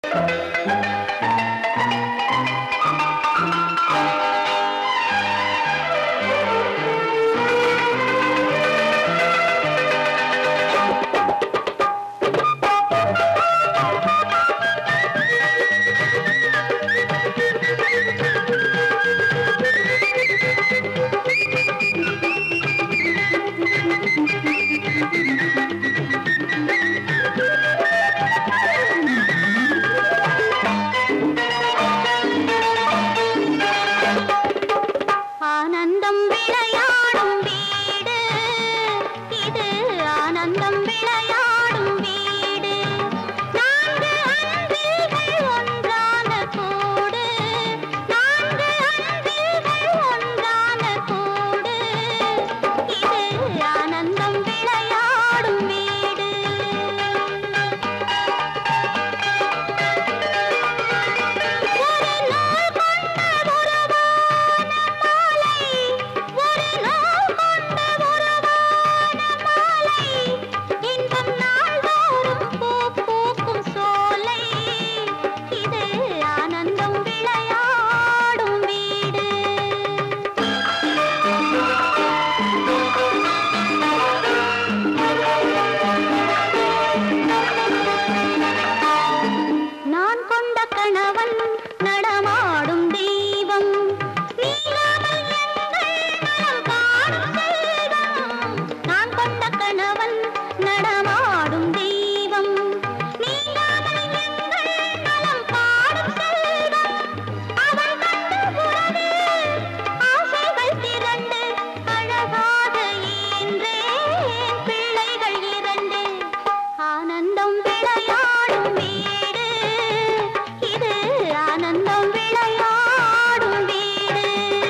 ஆனந்தம் விளையாடும் வீடு இது ஆனந்தம் விளையாடும் வீடு நான்கு அன்பில்கள் ஒன்றான கூடு நான்கு அன்பில்கள் ஒன்றான கூடு இது ஆனந்தம் விளையாடும் வீடு ஒரு நாள் கொண்ட உறவான மாலை ஒரு நாள் கொண்ட உறவான மாலை இன்பம் நாள்தோறும் பூ பூக்கும் சோலை இது ஆனந்தம் விளையாடும் வீடு நான் கொண்ட கணவன் நடமாடும் தெய்வம் நீலாமல் எங்கள் நலம் காணும் செல்வம் நான் கொண்ட கணவன் நடமாடும் தெய்வம் நீலாமல் எங்கள் நலம் காணும் செல்வம் அவன் கண்டு உறவில் ஆசைகள் திரண்டு அழகாக ஈன்றேன் பிள்ளைகள் இரண்டு ஆனந்தம் விளையாடும் வீடு இது ஆனந்தம் விளையாடும் வீடு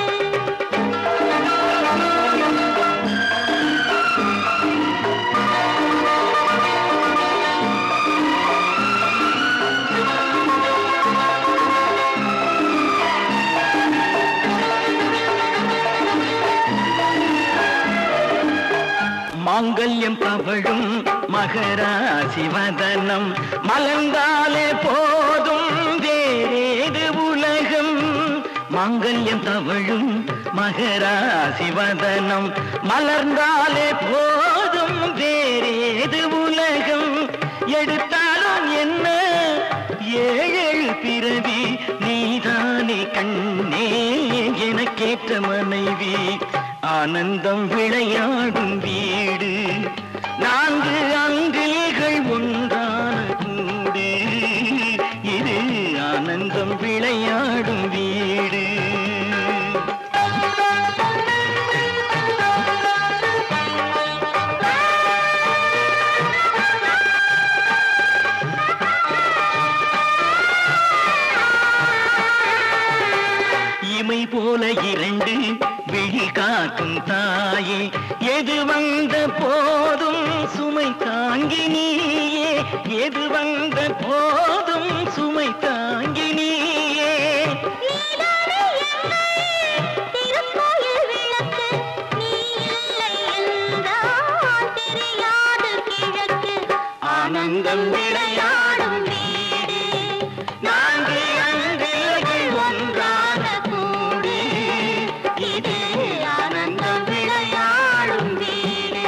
மாங்கல்யம் பவழும் மகராசி வதனம் மலர்ந்தாலே போதும் வேறேது உலகம் மாங்கல்யம் தவழும் மகராசி வதனம் மலர்ந்தாலே போதும் வேறேது உலகம் எடுத்தாலும் என்ன ஏழேழு பிறவி நீதானே கண்ணே எனக்கேற்ற மனைவி ஆனந்தம் விளையாடும் வீடு நான்கு அங்கில்கள் ஒன்றான கூடு இது ஆனந்தம் விளையாடும் வீடு இமை போல இரண்டு விழி காக்கும் தாயே எது வந்த போதும் சுமை தாங்கி நீயே எது வந்த போதும் சுமை தாங்கி நீயே நீதானே என்னை திருக்கோயில் விளக்கு நீ இல்லை என்றால் தெரியாது கிழக்கு ஆனந்தம் விளையாடும் வீடு நான்கு அன்பில்கள் ஒன்றான கூடு இது ஆனந்தம் விளையாடும் வீடு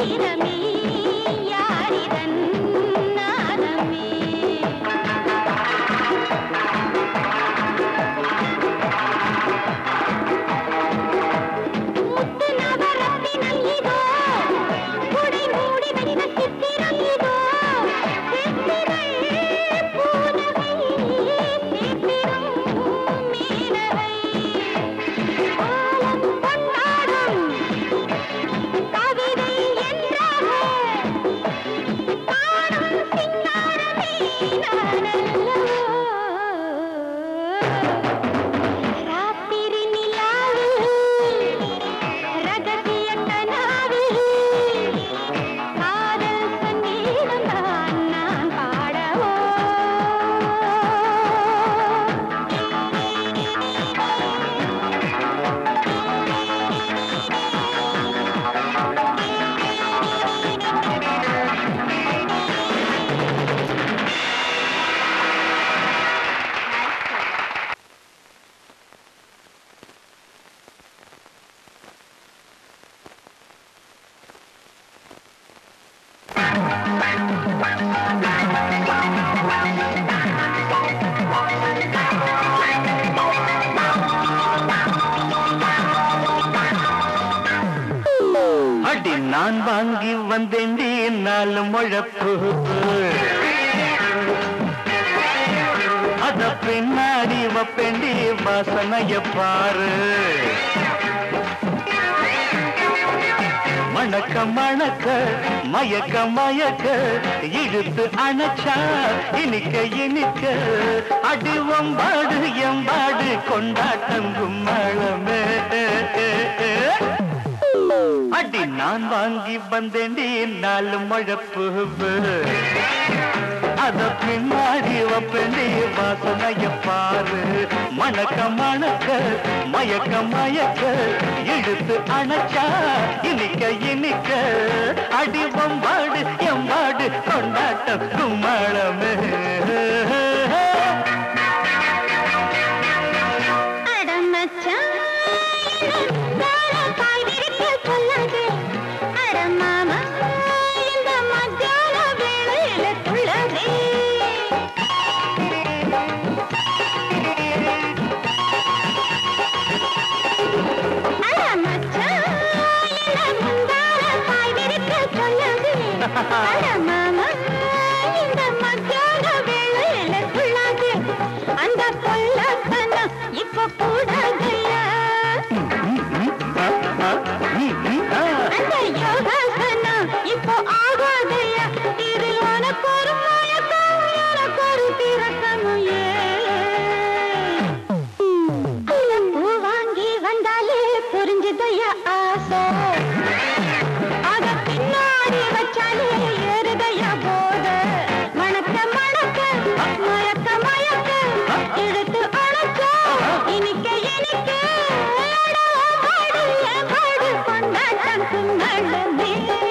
கீதமே யாரிதன் நாதமே முத்து நவரத்தினம் இதோ குடை மூடி வைத்த சித்திரம் இதோ சித்திரை பூனகை சித்திரம் மீனவை காலம் கொண்டாடும் கவிதை என்றாக காணும் சிங்காரமே நானல்லவோ ராத்திரி நிலாவில் ரகசிய கனாவில் காதல் சங்கீதம் தான் நான் பாடவோ அடி நான் வாங்கி வந்தேண்டி நாலு முழப்பு அத பின்னாடி வப்பேண்டி வாசனைய பாரு மணக்க மணக்க மயக்க மயக்க இழுத்து அணைச்சா இனிக்க இனிக்க அடி ஒம்பாடு எம்பாடு கொண்டாட்டம் கும்மளமே அடி நான் வாங்கி வந்தேண்டி நாலு முழப்பு அத பின்னாடி வப்பேண்டி வாசனைய பாரு மணக்க மணக்க மயக்க மயக்க இழுத்து அணைச்சா இனிக்க இனிக்க அடி வம்பாடு எம்பாடு கொண்டாட்டம் கும்மளமே அடமச்சான் தாழப்பாய் விரிக்க சொல்லாதே அடமாமா இந்த மத்தியான வேளையில துள்ளதே அடமச்சான் இந்த முந்தாழப்பாய் விரிக்க சொல்லாதே அடமாமா இந்த மத்தியான வேளையில துள்ளாதே அந்த பொல்லத்தனம் இப்ப கூடாதையா அந்த யோகாசனம் இப்போ ஆகாதையா இதில் உனக்கு ஒரு மயக்கம் எனக்கு ஒரு திறக்கமும் பூ வாங்கி வந்தாலே புரிஞ்சுதையா ஆசை அத பின்னாடி வச்சாலே ஏறுதையா போத மணக்க மணக்க மயக்க மயக்க எடுத்து அணைக்க இனிக்க இனிக்க பாடு என் பாடு கொண்டாட்டம் கும்மளமே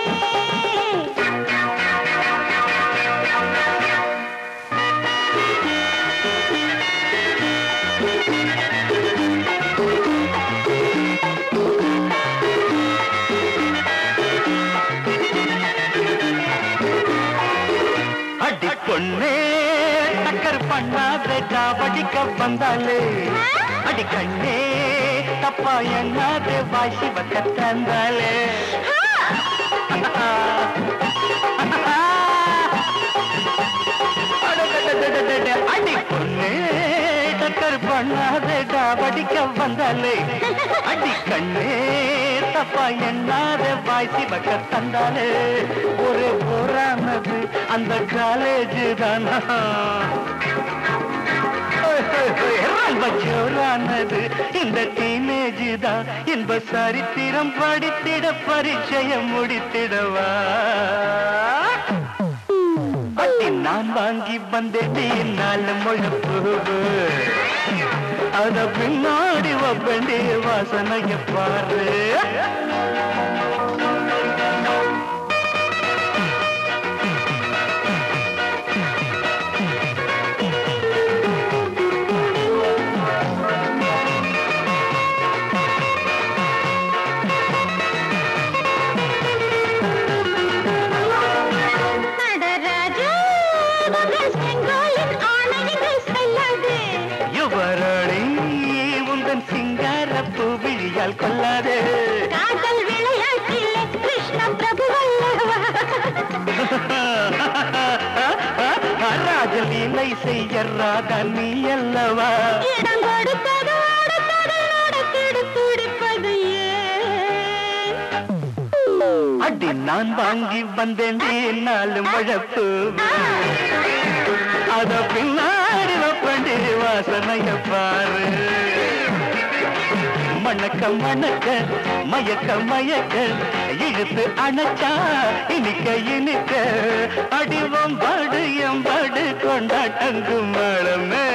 அடி பொண்ணே டக்கர் பண்ணாத காவடிக்க வந்தாலே அடி கண்ணே தப்பா எண்ணாத வாசி வக்க தந்தாலே அடடடடடட, அடி பொண்ணே டக்கர் பண்ணாத காவடிக்க வந்தாலே அடி கண்ணே தப்பா எண்ணாத வாய்ச்சி வக்க தந்தாலே ஒரு போரானது அந்த காலேஜ் தானா ரொம்ப ஜோரானது இந்த டீனேஜ் தான் இன்ப சரித்திரம் படித்திட பரிச்சயம் முடித்திடவா அட்டி நான் வாங்கி வந்தேன் நாலு முழப்பு அத பின்னாடி வப்பண்டி வாசனைய பாரு செய்யறாத நீ அல்லவா இடம் கொடுத்தது அடுத்தது நடத்திடு துடிப்பது ஏன் அடி நான் வாங்கி வந்தேன் நாலு மழப்பு அத பின்னாடி வப்பண்டி வாசனைய பாரு மணக்க மணக்க மயக்க மயக்க இழுத்து அணைச்சா இனிக்க இனிக்க அடிவம் பாடு எம்பாடு கொண்டாட்டங்கு மழமே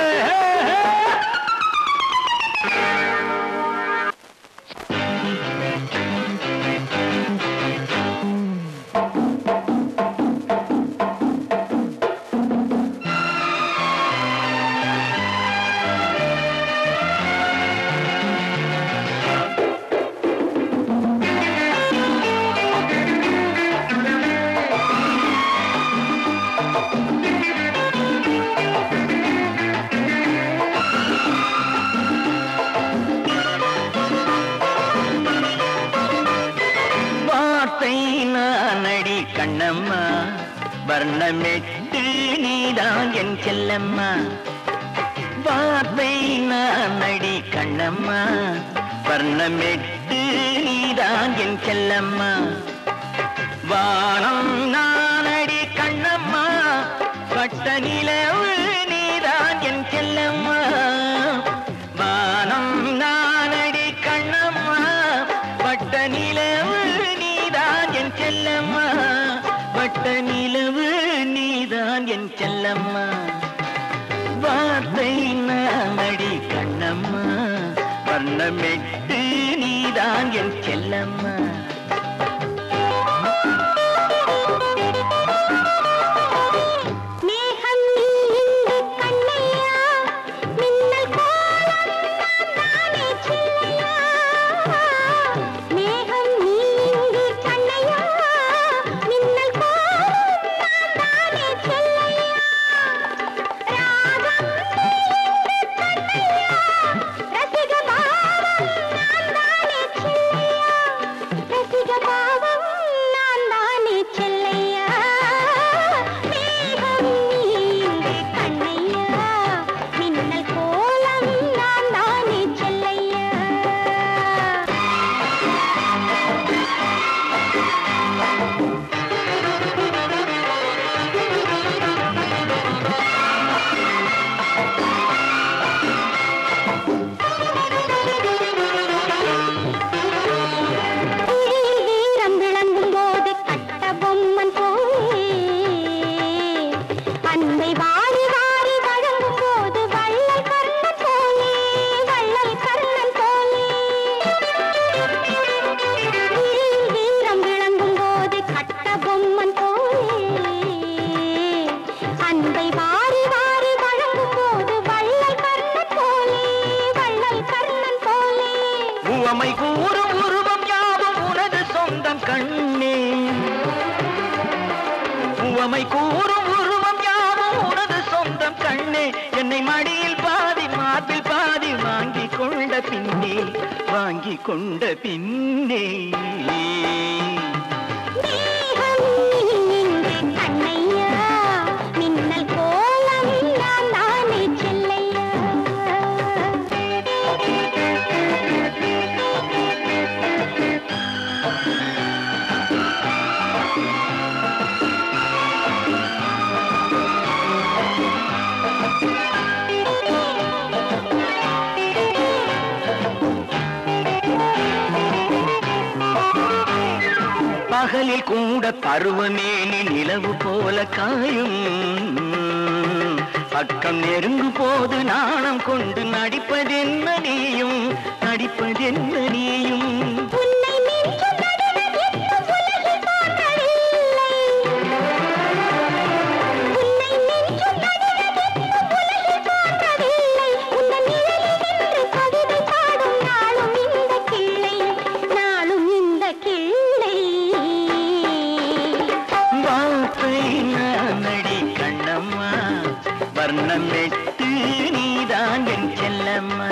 வார்த்தை நானடி கண்ணம்மா வர்ணமெட்டு நீதான் என் செல்லம்மா வார்த்தை நானடி கண்ணம்மா வர்ணமெட்டு நீதான் என் செல்லம்மா வானம் நானடி கண்ணம்மா பட்ட நிலவு நீதான் என் செல்லம்மா வானம் நானடி கண்ணம்மா பட்ட நிலவு நீதான் என் செல்லம்மா பட்ட நிலவு நீதான் என் செல்லம்மா வார்த்தை நானடி கண்ணம்மா வர்ணமெட்டு நீதான் என் செல்லம்மா மேகம் நீங்கு கண்ணையா மின்னல் கோலம் நானே சில்லையா மேகம் நீங்கு கண்ணையா மின்னல் கோலம் நானே சில்லையா ராகம் நீங்கு கண்ணையா ரசிக பாவம் நானே சில்லையா ரசிக பாவம் நான் தானே செல்லையா மேகம் நீங்கு கண்ணையா மின்னல் கோலம் நான் தானே செல்லையா வீரம் விளங்கும் போது கட்ட பொம்மன் போலே அன்பை வாரி வாரி வழங்கும் போது வள்ளல் கர்ணன் போலே வள்ளல் கர்ணன் போலே வீரம் விளங்கும் போது கட்ட பொம்மன் போலே அன்பை வாரி வாரி வழங்கும் போது வள்ளல் கர்ணன் போலே வள்ளல் கர்ணன் போலே உவமை கூறும் உருவம் யாவும் உனது சொந்தம் கண்ணே உவமை கூறும் உருவம் யாவும் உனது சொந்தம் கண்ணே என்னை மடியில் பாதி மார்பில் பாதி வாங்கி கொண்ட பின்னே வாங்கி கொண்ட பின்னே மேகம் நீங்கு கண்ணையா மின்னல் கோலம் நான் தானே செல்லையா பகலில் கூட பருவமேனி நிலவு போல காயும் பக்கம் நெருங்கும் போது நாணம் கொண்டு நடிப்பதென்ன நீயும் நடிப்பதென்ன நீயும் உன்னை மிஞ்சும் நடிகர் இன்னும் உலகில் தோன்றவில்லை. உன்னை மிஞ்சும் நடிகர் இன்னும் உலகில் தோன்றவில்லை. உந்தன் நிழலில் நின்று கவிதை பாடும் நாளும் இந்த கிள்ளை, நாளும் இந்த கிள்ளை. வார்த்தை நானடி கண்ணம்மா வர்ணம் வெட்டு நீதான் என் செல்லம்மா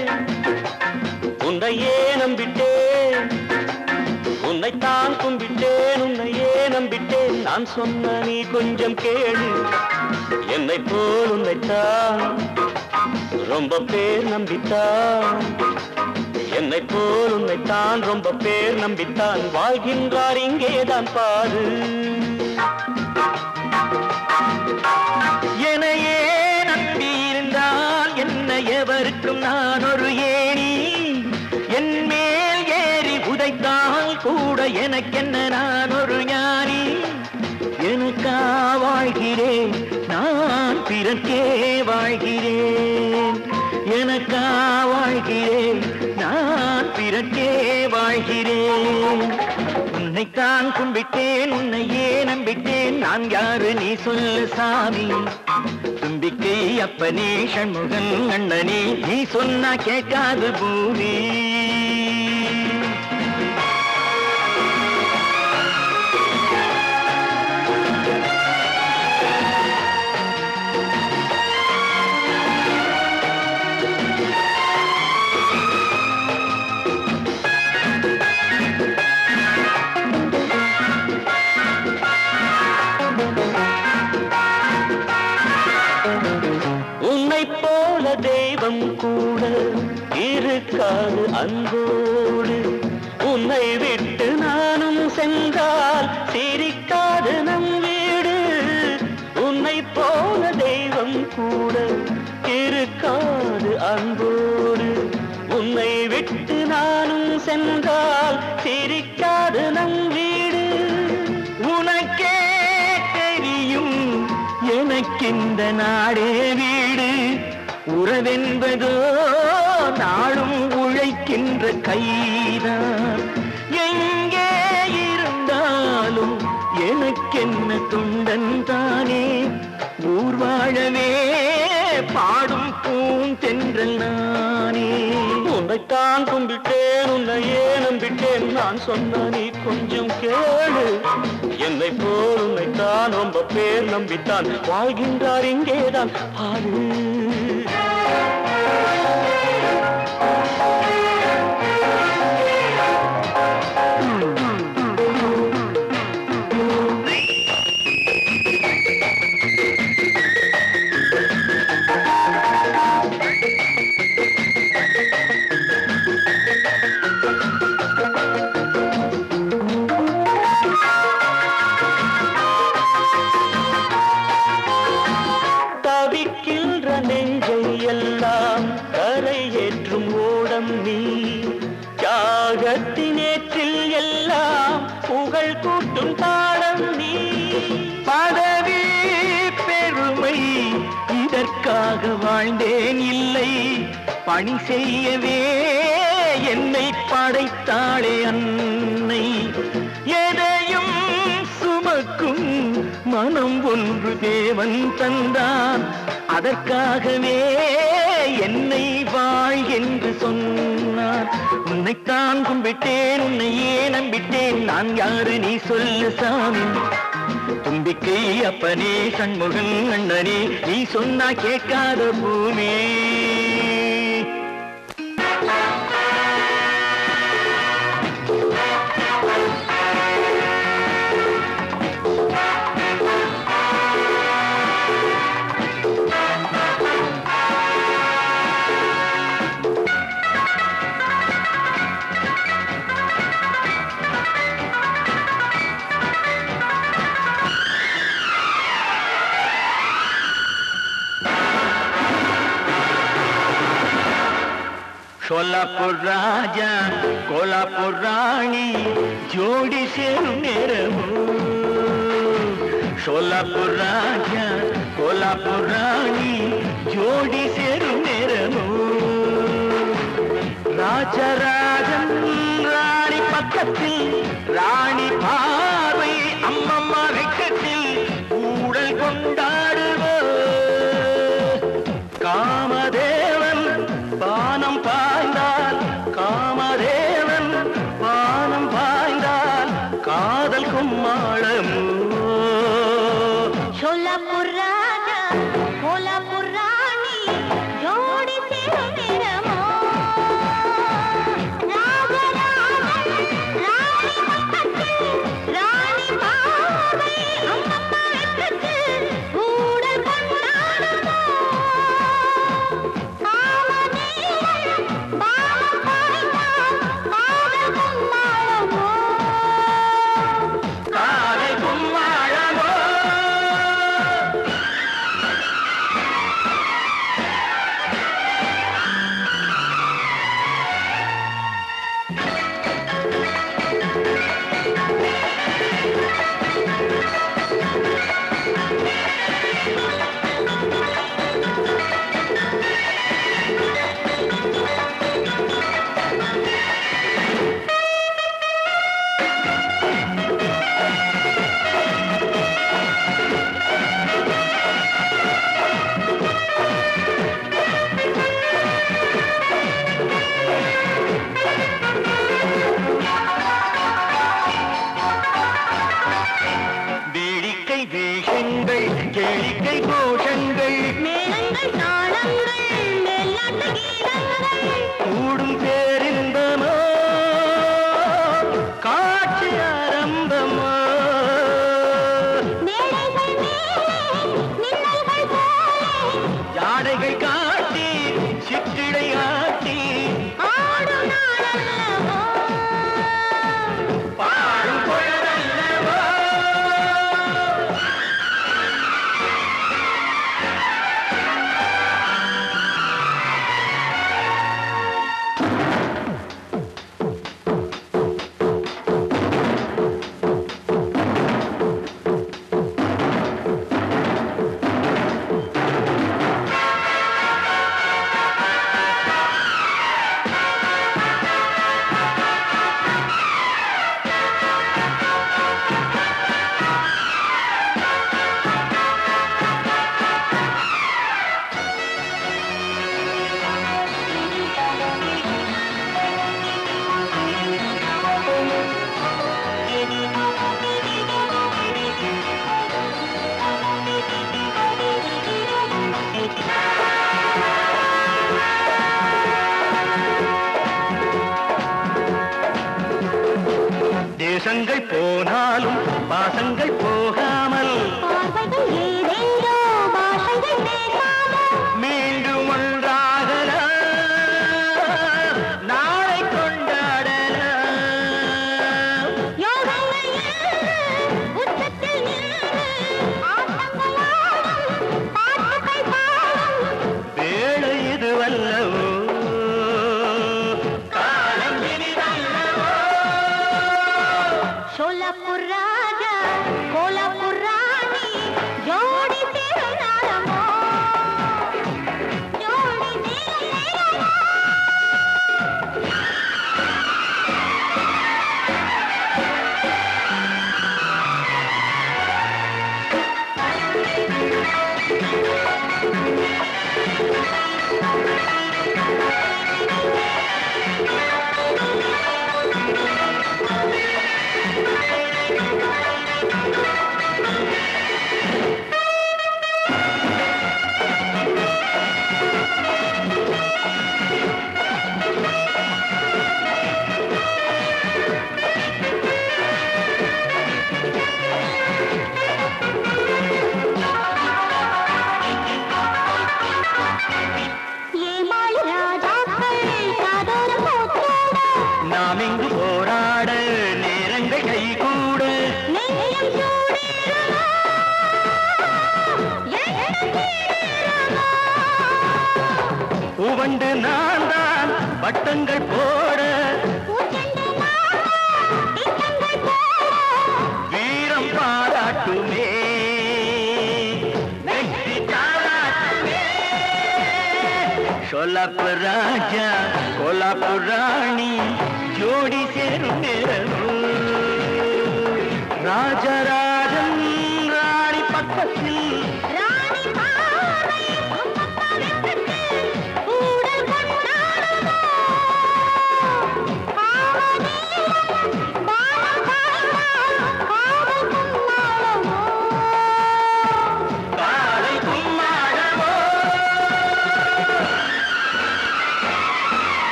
உன்னையே நம்பிட்டேன் உன்னைத்தான் கும்பிட்டேன் உன்னையே நம்பிட்டேன் நான் சொன்ன நீ கொஞ்சம் கேளு என்னை போல் உன்னைத்தான் ரொம்ப பேர் நம்பித்தான் என்னை போல் உன்னைத்தான் ரொம்ப பேர் நம்பித்தான் வாழ்கின்றார் இங்கேதான் பாரு எனையே நம்பியிருந்தால் என்ன எவருக்கும் நான் ஒரு ஏணி என் மேல் ஏறி உதைத்தால் கூட எனக்கென்ன நான் ஒரு ஞானி எனக்கா வாழ்கிறேன் நான் பிறக்கே வாழ்கிறேன் எனக்கா வாழ்கிறேன் நான் பிறக்கே வாழ்கிறேன் உன்னைத்தான் கும்பிட்டேன் உன்னையே நம்பிட்டேன் நான் யாரு நீ சொல்லு சாமி தும்பிக்கை அப்பனே சண்முகன் அண்ணனே நீ சொன்னா கேட்காது பூமி உன்னை போல தெய்வம் கூட இருக்காது அன்போடு உன்னை விட்டு நானும் சென்றால் சிரிக்காது நம் வீடு உன்னை போல தெய்வம் கூட இருக்காது அன்போடு உன்னை விட்டு நானும் சென்றால் சிரிக்காது நம் வீடு உனக்கே தெரியும் எனக்கிந்த நாடே வீடு உறவென்பதோ நாளும் உழைக்கின்ற கைதான் எங்கே இருந்தாலும் எனக்கென்ன தொண்டன் தானே ஊர் வாழவே பாடும் பூந்தென்றல் நானே உன்னைத்தான் கும்பிட்டேன் உன்னையே நம்பிட்டேன் நான் சொன்ன நீ கொஞ்சம் கேளு என்னை போல் உன்னைத்தான் ரொம்ப பேர் நம்பித்தான் வாழ்கின்றார் இங்கேதான் பாரு தவிக்கின்ற நெஞ்சை எல்லாம் கரையேற்றும் ஓடம் நீ தியாகத்தினேற்றில் எல்லாம் புகழ் கூட்டும் பாடம் நீ பதவி பெருமை இதற்காக வாழ்ந்தேன் இல்லை பணி செய்யவே என்னை படைத்தாளே அன்னை எதையும் சுமக்கும் மனம் ஒன்று தேவன் தந்தான் அதற்காகவே என்னை வாழ் என்று சொன்னார் உன்னைத்தான் கும்பிட்டேன் உன்னையே நம்பிட்டேன் நான் யாரு நீ சொல்லு சாமி தும்பிக்கை அப்பனே சண்முகன் அண்ணனே நீ சொன்னா கேட்காத பூமி சோலாப்பூர் ராஜா கோலாப்பூர் ராணி ஜோடி சேரும் நேரமோ சோலாப்பூர் ராஜா கோலாப்பூர் ராணி ஜோடி சேரும் நேரமோ ராஜராஜன் ராணி பக்கத்தில் ராணி பார்வை அம்மம்மா வெக்கத்தில் ஊடல் கொண்டாடுவோ காமதேவன் பானம் பாய்ந்தால் காமதேவன் பானம் பாய்ந்தால் காதல் கும்மாளமோ சோலாப்பூர் ராஜா கோலாப்பூர் ராணி ஜோடி சேரும் நேரமோ தேசங்கள் போனாலும் பாசங்கள் போகாமல் பார்வைகள் ஏதேதோ பாஷைகள் பேசாமல் மீண்டும் ஒன்றாகலாம் நாளை கொண்டாடலாம் யோகங்கள் ஏறு, உச்சத்தில் நின்று ஆட்டங்கள் ஆடும், பாட்டுகள் பாடும் வேளை இது வல்லவோ காலம் இனிதல்லவோ சோலாப்பூர் ராஜா கோலாப்பூர் ராணி ஜோடி திருநாளமோ ஜோடி திருநாளமோ ஏமாளி ராஜாக்கள் காதோரம் போற்றோட நாம் இங்கு போராட நேரங்கள் கைகூட நெஞ்சம் சூடேறுமா எண்ணம் தீருமா உவண்டு நான் தான் வட்டங்கள் போட பூச்செண்டு மாமா திட்டங்கள் போட வீரம் பாராட்டுமே வெற்றி தாராட்டுமே சோலாப்பு ராஜா கோலாப்பு ராணி ஜோடி சேரும் நேரம் ராஜா